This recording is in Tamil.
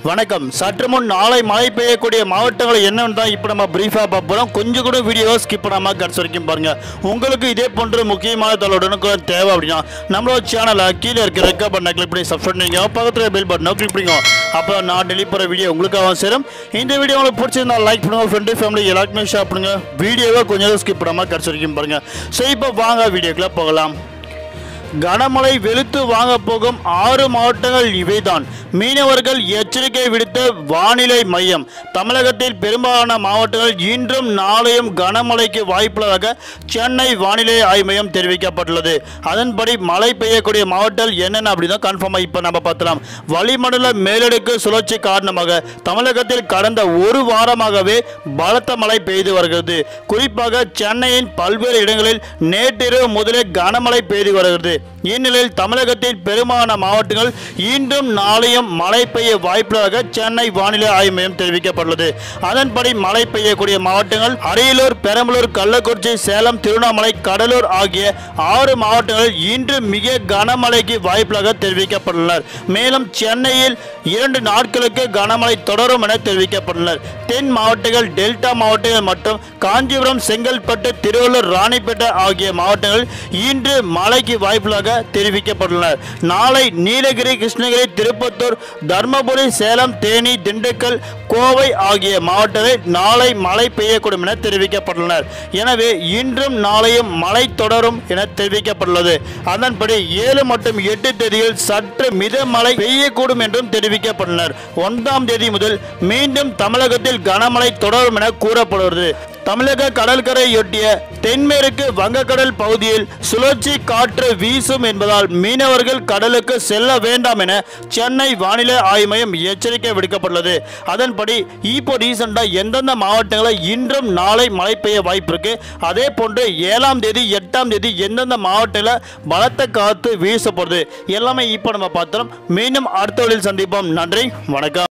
வணக்கம் சற்று முன் நாளை மழை பெய்யக்கூடிய மாவட்டங்கள் என்னன்னு தான் இப்போ நம்ம பிரீஃபாக பார்ப்போம் கொஞ்சம் கூட வீடியோ ஸ்கிப் பண்ணாமல் கடைசி வரைக்கும் பாருங்க உங்களுக்கு இதே போன்ற முக்கியமான தகவலுடன் தேவை அப்படின்னா நம்மளோட சேனலை கீழே இருக்க ரெக்க பட்டனை கிளிக் பண்ணி சப்ஸ்கிரைப் பண்ணிங்க பக்கத்தில் பெல் பட்டனை கிளிக் பண்ணிங்க அப்போ நான் டெலிட் பண்ணுற வீடியோ உங்களுக்காக சேரும் இந்த வீடியோ உங்களுக்கு பிடிச்சிருந்தா லைக் பண்ணுங்க ஃப்ரெண்டு ஃபேமிலி எல்லாருக்குமே ஷேர் பண்ணுங்க வீடியோவை கொஞ்சம் ஸ்கிப் பண்ணாமல் கடைசி வரைக்கும் பாருங்க சரி இப்போ வாங்க வீடியோக்குள்ளே போகலாம் கனமழை வெளுத்து வாங்க போகும் ஆறு மாவட்டங்கள் இவைதான் மீனவர்கள் எச்சரிக்கை விடுத்த வானிலை மையம் தமிழகத்தில் பெரும்பாலான மாவட்டங்கள் இன்றும் நாளையும் கனமழைக்கு வாய்ப்புள்ளதாக சென்னை வானிலை ஆய்வு மையம் தெரிவிக்கப்பட்டுள்ளது அதன்படி மழை பெய்யக்கூடிய மாவட்டங்கள் என்னென்ன அப்படின்னா கன்ஃபார்மாக இப்போ நம்ம பார்க்கலாம் வளிமண்டல மேலடுக்கு சுழற்சி காரணமாக தமிழகத்தில் கடந்த ஒரு வாரமாகவே பலத்த மழை பெய்து வருகிறது குறிப்பாக சென்னையின் பல்வேறு இடங்களில் நேற்றிரவு முதலே கனமழை பெய்து வருகிறது இந்நிலையில் தமிழகத்தில் பெரும்பாலான மாவட்டங்கள் இன்றும் நாளையும் மழை பெய்ய வாய்ப்புள்ளதாக சென்னை வானிலை ஆய்வு மையம் தெரிவிக்கப்பட்டுள்ளது அதன்படி மழை பெய்யக்கூடிய மாவட்டங்கள் அரியலூர் பெரம்பலூர் கள்ளக்குறிச்சி சேலம் திருவண்ணாமலை கடலூர் ஆகிய ஆறு மாவட்டங்களில் இன்று மிக கனமழைக்கு வாய்ப்புள்ளதாக தெரிவிக்கப்பட்டுள்ளனர் மேலும் சென்னையில் இரண்டு நாட்களுக்கு கனமழை தொடரும் என தெரிவிக்கப்பட்டுள்ளனர் தென் மாவட்டங்கள் டெல்டா மாவட்டங்கள் மற்றும் காஞ்சிபுரம் செங்கல்பட்டு திருவள்ளூர் ராணிப்பேட்டை ஆகிய மாவட்டங்கள் இன்று மழைக்கு வாய்ப்புள்ளதாக தெரிவிக்கப்பட்டுள்ளனர் நாளை நீலகிரி கிருஷ்ணகிரி திருப்பத்தூர் தர்மபுரி சேலம் தேனி திண்டுக்கல் கோவை ஆகிய மாவட்டங்களில் நாளை மழை பெய்யக்கூடும் என தெரிவிக்கப்பட்டுள்ளனர் எனவே இன்றும் நாளையும் மழை தொடரும் என தெரிவிக்கப்பட்டுள்ளது அதன்படி ஏழு மற்றும் எட்டு தேதியில் சற்று மித மழை பெய்யக்கூடும் என்றும் தெரிவிக்கப்பட்டுள்ளனர் ஒன்றாம் தேதி முதல் மீண்டும் தமிழகத்தில் கனமழை தொடரும் என கூறப்படுகிறது தமிழக கடற்கரையொட்டிய தென்மேற்கு வங்கக்கடல் பகுதியில் சுழற்சி காற்று வீசும் என்பதால் மீனவர்கள் கடலுக்கு செல்ல வேண்டாம் என சென்னை வானிலை ஆய்வு மையம் எச்சரிக்கை விடுக்கப்பட்டுள்ளது அதன்படி இப்போ ரீசெண்டாக எந்தெந்த மாவட்டங்களில் இன்றும் நாளை மழை பெய்ய வாய்ப்பு இருக்கு அதே போன்று ஏழாம் தேதி எட்டாம் தேதி எந்தெந்த மாவட்டத்தில் பலத்த காற்று வீசப்படுது எல்லாமே இப்போ நம்ம பார்த்தோம் மீண்டும் அடுத்த வழியில் சந்திப்போம் நன்றி வணக்கம்